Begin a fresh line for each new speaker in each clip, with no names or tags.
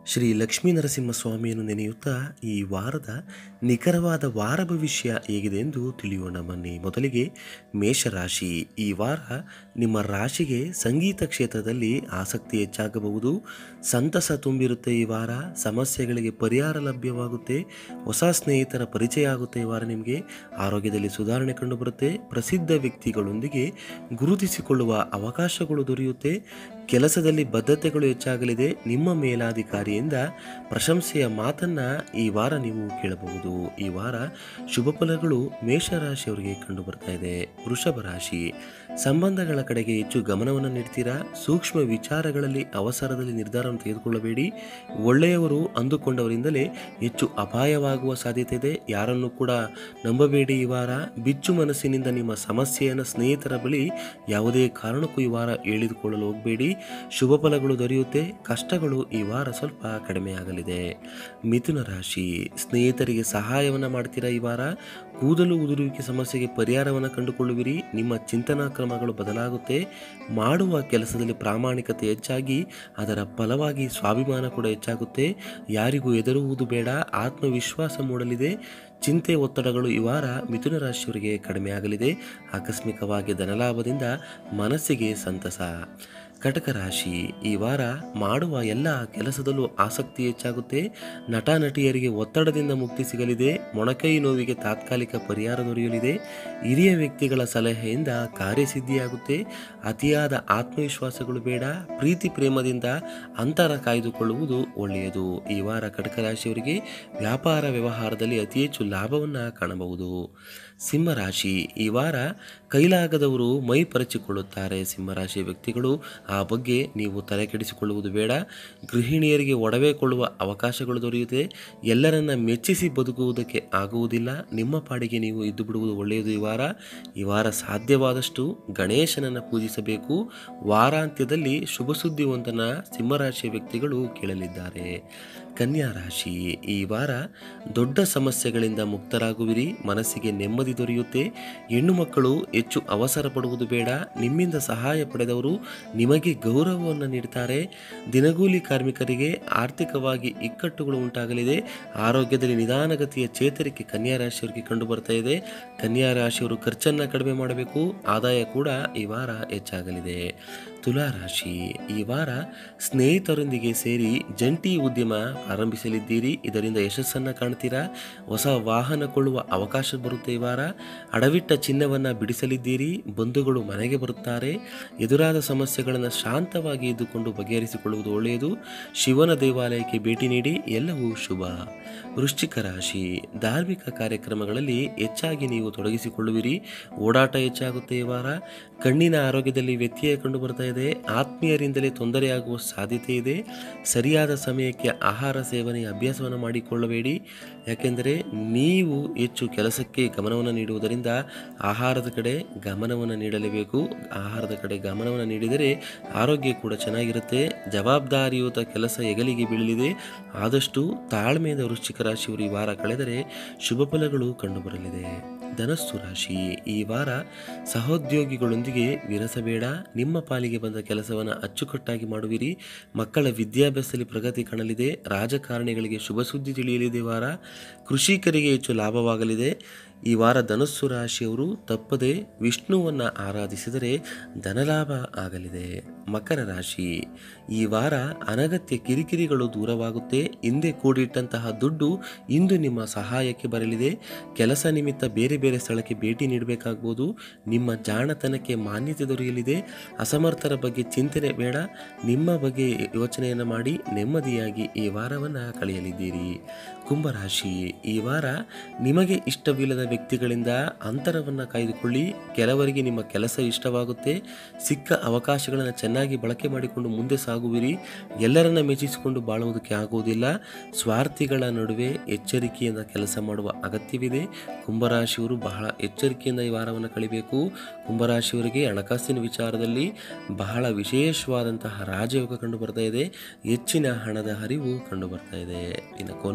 ಶ್ರೀ ಲಕ್ಷ್ಮೀ ನರಸಿಂಹಸ್ವಾಮಿಯನ್ನು ನೆನೆಯುತ್ತಾ ಈ ವಾರದ ನಿಖರವಾದ ವಾರ ಭವಿಷ್ಯ ಹೇಗಿದೆ ಎಂದು ತಿಳಿಯೋಣ ಬನ್ನಿ ಮೊದಲಿಗೆ ಮೇಷರಾಶಿ ಈ ವಾರ ನಿಮ್ಮ ರಾಶಿಗೆ ಸಂಗೀತ ಕ್ಷೇತ್ರದಲ್ಲಿ ಆಸಕ್ತಿ ಹೆಚ್ಚಾಗಬಹುದು ಸಂತಸ ತುಂಬಿರುತ್ತೆ ಈ ವಾರ ಸಮಸ್ಯೆಗಳಿಗೆ ಪರಿಹಾರ ಲಭ್ಯವಾಗುತ್ತೆ ಹೊಸ ಸ್ನೇಹಿತರ ಪರಿಚಯ ಆಗುತ್ತೆ ಈ ವಾರ ನಿಮಗೆ ಆರೋಗ್ಯದಲ್ಲಿ ಸುಧಾರಣೆ ಕಂಡುಬರುತ್ತೆ ಪ್ರಸಿದ್ಧ ವ್ಯಕ್ತಿಗಳೊಂದಿಗೆ ಗುರುತಿಸಿಕೊಳ್ಳುವ ಅವಕಾಶಗಳು ದೊರೆಯುತ್ತೆ ಕೆಲಸದಲ್ಲಿ ಬದ್ಧತೆಗಳು ಹೆಚ್ಚಾಗಲಿದೆ ನಿಮ್ಮ ಮೇಲಾಧಿಕಾರಿಯಿಂದ ಪ್ರಶಂಸೆಯ ಮಾತನ್ನ ಈ ವಾರ ನೀವು ಕೇಳಬಹುದು ಈ ವಾರ ಶುಭ ಫಲಗಳು ಮೇಷರಾಶಿಯವರಿಗೆ ಕಂಡು ಬರ್ತಾ ಇದೆ ವೃಷಭ ರಾಶಿ ಸಂಬಂಧಗಳ ಕಡೆಗೆ ಹೆಚ್ಚು ಗಮನವನ್ನು ನೀಡ್ತೀರಾ ಸೂಕ್ಷ್ಮ ವಿಚಾರಗಳಲ್ಲಿ ಅವಸರದಲ್ಲಿ ನಿರ್ಧಾರವನ್ನು ತೆಗೆದುಕೊಳ್ಳಬೇಡಿ ಒಳ್ಳೆಯವರು ಅಂದುಕೊಂಡವರಿಂದಲೇ ಹೆಚ್ಚು ಅಪಾಯವಾಗುವ ಸಾಧ್ಯತೆ ಇದೆ ಯಾರನ್ನು ಕೂಡ ನಂಬಬೇಡಿ ಈ ವಾರ ಬಿಚ್ಚು ಮನಸ್ಸಿನಿಂದ ನಿಮ್ಮ ಸಮಸ್ಯೆಯನ್ನು ಸ್ನೇಹಿತರ ಬಳಿ ಯಾವುದೇ ಕಾರಣಕ್ಕೂ ಈ ವಾರ ಎಳೆದುಕೊಳ್ಳಲು ಹೋಗಬೇಡಿ ಶುಭ ಫಲಗಳು ದೊರೆಯುತ್ತೆ ಕಷ್ಟಗಳು ಈ ವಾರ ಸ್ವಲ್ಪ ಕಡಿಮೆ ಆಗಲಿದೆ ಮಿಥುನ ರಾಶಿ ಸ್ನೇಹಿತರಿಗೆ ಸಹಾಯವನ್ನು ಮಾಡ್ತೀರಾ ಈ ವಾರ ಕೂದಲು ಉದುರುವಿಕೆ ಸಮಸ್ಯೆಗೆ ಪರಿಹಾರವನ್ನು ಕಂಡುಕೊಳ್ಳುವಿರಿ ನಿಮ್ಮ ಚಿಂತನಾ ಕ್ರಮಗಳು ಬದಲಾಗುತ್ತೆ ಮಾಡುವ ಕೆಲಸದಲ್ಲಿ ಪ್ರಾಮಾಣಿಕತೆ ಹೆಚ್ಚಾಗಿ ಅದರ ಫಲವಾಗಿ ಸ್ವಾಭಿಮಾನ ಕೂಡ ಹೆಚ್ಚಾಗುತ್ತೆ ಯಾರಿಗೂ ಹೆದರುವುದು ಬೇಡ ಆತ್ಮವಿಶ್ವಾಸ ಮೂಡಲಿದೆ ಚಿಂತೆ ಒತ್ತಡಗಳು ಈ ವಾರ ಮಿಥುನ ರಾಶಿಯವರಿಗೆ ಕಡಿಮೆ ಆಗಲಿದೆ ಆಕಸ್ಮಿಕವಾಗಿ ಧನಲಾಭದಿಂದ ಮನಸ್ಸಿಗೆ ಸಂತಸ ಕಟಕ ರಾಶಿ ಈ ವಾರ ಮಾಡುವ ಎಲ್ಲ ಕೆಲಸದಲ್ಲೂ ಆಸಕ್ತಿ ಹೆಚ್ಚಾಗುತ್ತೆ ನಟ ನಟಿಯರಿಗೆ ಒತ್ತಡದಿಂದ ಮುಕ್ತಿ ಸಿಗಲಿದೆ ಮೊಣಕೈ ನೋವಿಗೆ ತಾತ್ಕಾಲಿಕ ಪರಿಹಾರ ದೊರೆಯಲಿದೆ ಹಿರಿಯ ವ್ಯಕ್ತಿಗಳ ಸಲಹೆಯಿಂದ ಕಾರ್ಯಸಿದ್ಧಿಯಾಗುತ್ತೆ ಅತಿಯಾದ ಆತ್ಮವಿಶ್ವಾಸಗಳು ಬೇಡ ಪ್ರೀತಿ ಪ್ರೇಮದಿಂದ ಅಂತರ ಕಾಯ್ದುಕೊಳ್ಳುವುದು ಒಳ್ಳೆಯದು ಈ ವಾರ ಕಟಕ ರಾಶಿಯವರಿಗೆ ವ್ಯಾಪಾರ ವ್ಯವಹಾರದಲ್ಲಿ ಅತಿ ಹೆಚ್ಚು ಲಾಭವನ್ನು ಕಾಣಬಹುದು ಸಿಂಹರಾಶಿ ಈ ವಾರ ಕೈಲಾಗದವರು ಮೈ ಪರಚಿಕೊಳ್ಳುತ್ತಾರೆ ಸಿಂಹರಾಶಿ ವ್ಯಕ್ತಿಗಳು ಆ ಬಗ್ಗೆ ನೀವು ತಲೆ ಕೆಡಿಸಿಕೊಳ್ಳುವುದು ಬೇಡ ಗೃಹಿಣಿಯರಿಗೆ ಒಡವೆ ಕೊಳ್ಳುವ ಅವಕಾಶಗಳು ದೊರೆಯುತ್ತೆ ಎಲ್ಲರನ್ನ ಮೆಚ್ಚಿಸಿ ಬದುಕುವುದಕ್ಕೆ ಆಗುವುದಿಲ್ಲ ನಿಮ್ಮ ಪಾಡಿಗೆ ನೀವು ಇದ್ದು ಬಿಡುವುದು ಒಳ್ಳೆಯದು ಈ ವಾರ ಈ ವಾರ ಸಾಧ್ಯವಾದಷ್ಟು ಗಣೇಶನನ್ನು ಪೂಜಿಸಬೇಕು ವಾರಾಂತ್ಯದಲ್ಲಿ ಶುಭ ಸುದ್ದಿಯೊಂದನ್ನು ಸಿಂಹರಾಶಿಯ ವ್ಯಕ್ತಿಗಳು ಕೇಳಲಿದ್ದಾರೆ ಕನ್ಯಾ ರಾಶಿ ಈ ವಾರ ದೊಡ್ಡ ಸಮಸ್ಯೆಗಳಿಂದ ಮುಕ್ತರಾಗುವಿರಿ ಮನಸ್ಸಿಗೆ ನೆಮ್ಮದಿ ದೊರೆಯುತ್ತೆ ಹೆಣ್ಣು ಮಕ್ಕಳು ಹೆಚ್ಚು ಅವಸರ ಪಡುವುದು ಬೇಡ ನಿಮ್ಮಿಂದ ಸಹಾಯ ಪಡೆದವರು ನಿಮಗೆ ಗೌರವವನ್ನು ನೀಡುತ್ತಾರೆ ದಿನಗೂಲಿ ಕಾರ್ಮಿಕರಿಗೆ ಆರ್ಥಿಕವಾಗಿ ಇಕ್ಕಟ್ಟುಗಳು ಉಂಟಾಗಲಿದೆ ಆರೋಗ್ಯದಲ್ಲಿ ನಿಧಾನಗತಿಯ ಚೇತರಿಕೆ ಕನ್ಯಾ ರಾಶಿಯವರಿಗೆ ಕಂಡು ಬರ್ತಾ ಇದೆ ಕನ್ಯಾ ರಾಶಿಯವರು ಖರ್ಚನ್ನು ಕಡಿಮೆ ಮಾಡಬೇಕು ಆದಾಯ ಕೂಡ ಈ ವಾರ ಹೆಚ್ಚಾಗಲಿದೆ ತುಲಾ ರಾಶಿ ಈ ವಾರ ಸ್ನೇಹಿತರೊಂದಿಗೆ ಸೇರಿ ಜಂಟಿ ಉದ್ಯಮ ಪ್ರಾರಂಭಿಸಲಿದ್ದೀರಿ ಇದರಿಂದ ಯಶಸ್ಸನ್ನು ಕಾಣ್ತೀರಾ ಹೊಸ ವಾಹನ ಕೊಳ್ಳುವ ಅವಕಾಶ ಬರುತ್ತೆ ಈ ವಾರ ಅಡವಿಟ್ಟ ಚಿನ್ನವನ್ನು ಬಿಡಿಸಲಿದ್ದೀರಿ ಬಂಧುಗಳು ಮನೆಗೆ ಬರುತ್ತಾರೆ ಎದುರಾದ ಸಮಸ್ಯೆಗಳನ್ನು ಶಾಂತವಾಗಿ ಇದ್ದುಕೊಂಡು ಬಗೆಹರಿಸಿಕೊಳ್ಳುವುದು ಒಳ್ಳೆಯದು ಶಿವನ ದೇವಾಲಯಕ್ಕೆ ಭೇಟಿ ನೀಡಿ ಎಲ್ಲವೂ ಶುಭ ವೃಶ್ಚಿಕ ರಾಶಿ ಧಾರ್ಮಿಕ ಕಾರ್ಯಕ್ರಮಗಳಲ್ಲಿ ಹೆಚ್ಚಾಗಿ ನೀವು ತೊಡಗಿಸಿಕೊಳ್ಳುವಿರಿ ಓಡಾಟ ಹೆಚ್ಚಾಗುತ್ತೆ ಈ ವಾರ ಕಣ್ಣಿನ ಆರೋಗ್ಯದಲ್ಲಿ ವ್ಯತ್ಯಯ ಕಂಡು ಬರ್ತಾ ಇದೆ ಆತ್ಮೀಯರಿಂದಲೇ ತೊಂದರೆಯಾಗುವ ಸಾಧ್ಯತೆ ಇದೆ ಸರಿಯಾದ ಸಮಯಕ್ಕೆ ಆಹಾರ ಸೇವನೆ ಅಭ್ಯಾಸವನ್ನು ಮಾಡಿಕೊಳ್ಳಬೇಡಿ ಯಾಕೆಂದರೆ ನೀವು ಹೆಚ್ಚು ಕೆಲಸಕ್ಕೆ ಗಮನವನ್ನು ನೀಡುವುದರಿಂದ ಆಹಾರದ ಕಡೆ ಗಮನವನ್ನು ನೀಡಲೇಬೇಕು ಆಹಾರದ ಕಡೆ ಗಮನವನ್ನು ನೀಡಿದರೆ ಆರೋಗ್ಯ ಕೂಡ ಚೆನ್ನಾಗಿರುತ್ತೆ ಜವಾಬ್ದಾರಿಯುತ ಕೆಲಸ ಹೆಗಲಿಗೆ ಬೀಳಲಿದೆ ಆದಷ್ಟು ತಾಳ್ಮೆಯಿಂದ ವೃಶ್ಚಿಕ ರಾಶಿಯವರು ಈ ವಾರ ಕಳೆದರೆ ಶುಭ ಫಲಗಳು ಕಂಡುಬರಲಿದೆ ಧನಸ್ಸು ರಾಶಿ ಈ ವಾರ ಸಹೋದ್ಯೋಗಿಗಳೊಂದಿಗೆ ವಿರಸಬೇಡ ನಿಮ್ಮ ಪಾಲಿಗೆ ಬಂದ ಕೆಲಸವನ್ನು ಅಚ್ಚುಕಟ್ಟಾಗಿ ಮಾಡುವಿರಿ ಮಕ್ಕಳ ವಿದ್ಯಾಭ್ಯಾಸದಲ್ಲಿ ಪ್ರಗತಿ ಕಾಣಲಿದೆ ರಾಜಕಾರಣಿಗಳಿಗೆ ಶುಭ ಸುದ್ದಿ ತಿಳಿಯಲಿದೆ ಈ ವಾರ ಕೃಷಿಕರಿಗೆ ಹೆಚ್ಚು ಲಾಭವಾಗಲಿದೆ ಈ ವಾರ ಧನಸ್ಸು ರಾಶಿಯವರು ತಪ್ಪದೆ ವಿಷ್ಣುವನ್ನು ಆರಾಧಿಸಿದರೆ ಧನಲಾಭ ಆಗಲಿದೆ ಮಕರ ರಾಶಿ ಈ ವಾರ ಅನಗತ್ಯ ಕಿರಿಕಿರಿಗಳು ದೂರವಾಗುತ್ತೆ ಹಿಂದೆ ಕೂಡಿಟ್ಟಂತಹ ದುಡ್ಡು ಇಂದು ನಿಮ್ಮ ಸಹಾಯಕ್ಕೆ ಬರಲಿದೆ ಕೆಲಸ ನಿಮಿತ್ತ ಬೇರೆ ಬೇರೆ ಸ್ಥಳಕ್ಕೆ ಭೇಟಿ ನೀಡಬೇಕಾಗ್ಬೋದು ನಿಮ್ಮ ಜಾಣತನಕ್ಕೆ ಮಾನ್ಯತೆ ದೊರೆಯಲಿದೆ ಅಸಮರ್ಥರ ಬಗ್ಗೆ ಚಿಂತನೆ ಬೇಡ ನಿಮ್ಮ ಬಗ್ಗೆ ಯೋಚನೆಯನ್ನು ಮಾಡಿ ನೆಮ್ಮದಿಯಾಗಿ ಈ ವಾರವನ್ನು ಕಳೆಯಲಿದ್ದೀರಿ ಕುಂಭರಾಶಿ ಈ ವಾರ ನಿಮಗೆ ಇಷ್ಟವಿಲ್ಲದ ವ್ಯಕ್ತಿಗಳಿಂದ ಅಂತರವನ್ನು ಕಾಯ್ದುಕೊಳ್ಳಿ ಕೆಲವರಿಗೆ ನಿಮ್ಮ ಕೆಲಸ ಇಷ್ಟವಾಗುತ್ತೆ ಸಿಕ್ಕ ಅವಕಾಶಗಳನ್ನು ಚೆನ್ನಾಗಿ ಬಳಕೆ ಮಾಡಿಕೊಂಡು ಮುಂದೆ ಸಾಗುವಿರಿ ಎಲ್ಲರನ್ನ ಮೆಚ್ಚಿಸಿಕೊಂಡು ಬಾಳುವುದಕ್ಕೆ ಆಗುವುದಿಲ್ಲ ಸ್ವಾರ್ಥಿಗಳ ನಡುವೆ ಎಚ್ಚರಿಕೆಯಿಂದ ಕೆಲಸ ಮಾಡುವ ಅಗತ್ಯವಿದೆ ಕುಂಭರಾಶಿಯವರು ಬಹಳ ಎಚ್ಚರಿಕೆಯಿಂದ ಈ ವಾರವನ್ನು ಕಳಿಬೇಕು ಕುಂಭರಾಶಿಯವರಿಗೆ ಹಣಕಾಸಿನ ವಿಚಾರದಲ್ಲಿ ಬಹಳ ವಿಶೇಷವಾದಂತಹ ರಾಜಯೋಗ ಕಂಡು ಬರ್ತಾ ಇದೆ ಹೆಚ್ಚಿನ ಹಣದ ಹರಿವು ಕಂಡು ಬರ್ತಾ ಇದೆ ಇನ್ನು ಕೊನೆಯದಾಗಿ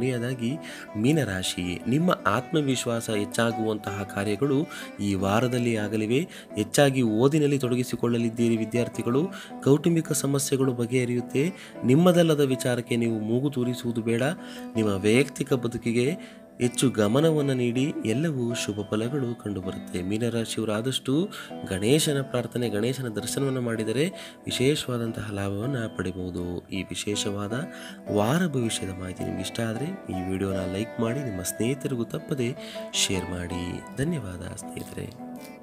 ಕೊನೆಯದಾಗಿ ಮೀನರಾಶಿ ನಿಮ್ಮ ಆತ್ಮವಿಶ್ವಾಸ ಹೆಚ್ಚಾಗುವಂತಹ ಕಾರ್ಯಗಳು ಈ ವಾರದಲ್ಲಿ ಆಗಲಿವೆ ಹೆಚ್ಚಾಗಿ ಓದಿನಲ್ಲಿ ತೊಡಗಿಸಿಕೊಳ್ಳಲಿದ್ದೀರಿ ವಿದ್ಯಾರ್ಥಿಗಳು ಕೌಟುಂಬಿಕ ಸಮಸ್ಯೆಗಳು ಬಗೆಹರಿಯುತ್ತೆ ನಿಮ್ಮದಲ್ಲದ ವಿಚಾರಕ್ಕೆ ನೀವು ಮೂಗು ತೂರಿಸುವುದು ಬೇಡ ನಿಮ್ಮ ವೈಯಕ್ತಿಕ ಬದುಕಿಗೆ ಹೆಚ್ಚು ಗಮನವನ್ನು ನೀಡಿ ಎಲ್ಲವೂ ಶುಭ ಫಲಗಳು ಕಂಡುಬರುತ್ತೆ ಮೀನರಾಶಿಯವರು ಆದಷ್ಟು ಗಣೇಶನ ಪ್ರಾರ್ಥನೆ ಗಣೇಶನ ದರ್ಶನವನ್ನು ಮಾಡಿದರೆ ವಿಶೇಷವಾದಂತಹ ಲಾಭವನ್ನು ಪಡಿಬಹುದು ಈ ವಿಶೇಷವಾದ ವಾರ ಭವಿಷ್ಯದ ಮಾಹಿತಿ ನಿಮ್ಗೆ ಇಷ್ಟ ಆದರೆ ಈ ವಿಡಿಯೋನ ಲೈಕ್ ಮಾಡಿ ನಿಮ್ಮ ಸ್ನೇಹಿತರಿಗೂ ತಪ್ಪದೆ ಶೇರ್ ಮಾಡಿ ಧನ್ಯವಾದ ಸ್ನೇಹಿತರೆ